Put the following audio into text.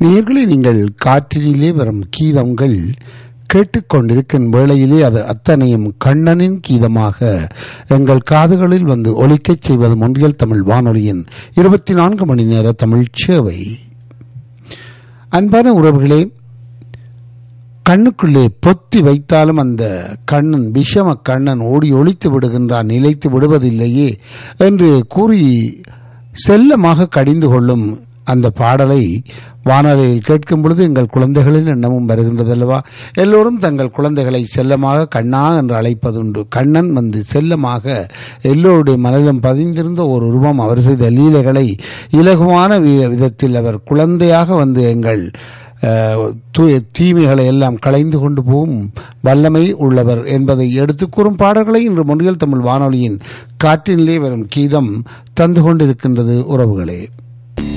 நேயர்களே நீங்கள் காற்றினிலே வரும் கீதங்கள் கேட்டுக்கொண்டிருக்கும் வேளையிலே அது அத்தனையும் கண்ணனின் கீதமாக எங்கள் காதுகளில் வந்து ஒலிக்கச் செய்வது முன்றியல் தமிழ் வானொலியின் இருபத்தி நான்கு மணி நேர தமிழ் சேவை அன்பான உறவுகளே கண்ணுக்குள்ளே பொத்தி வைத்தாலும் அந்த கண்ணன் விஷம கண்ணன் ஓடி ஒழித்து விடுகின்றான் நிலைத்து விடுவதில்லையே என்று கூறி செல்லமாக கடிந்து கொள்ளும் அந்த பாடலை வானொலியில் கேட்கும் பொழுது எங்கள் குழந்தைகளின் எண்ணமும் வருகின்றது அல்லவா எல்லோரும் தங்கள் குழந்தைகளை செல்லமாக கண்ணா என்று அழைப்பதுண்டு கண்ணன் வந்து செல்லமாக எல்லோருடைய மனதிலும் பதிந்திருந்த ஒரு உருவம் அவர் செய்த லீலைகளை இலகுவான வி- விதத்தில் அவர் குழந்தையாக வந்து எங்கள் அஹ், தூய தீமைகளை எல்லாம் களைந்து கொண்டு போகும் வல்லமை உள்ளவர் என்பதை எடுத்துக் கூறும் பாடல்களை இன்று மொழியல் தமிழ் வானொலியின் காற்றினிலே வரும் கீதம் தந்து கொண்டிருக்கின்றது உறவுகளே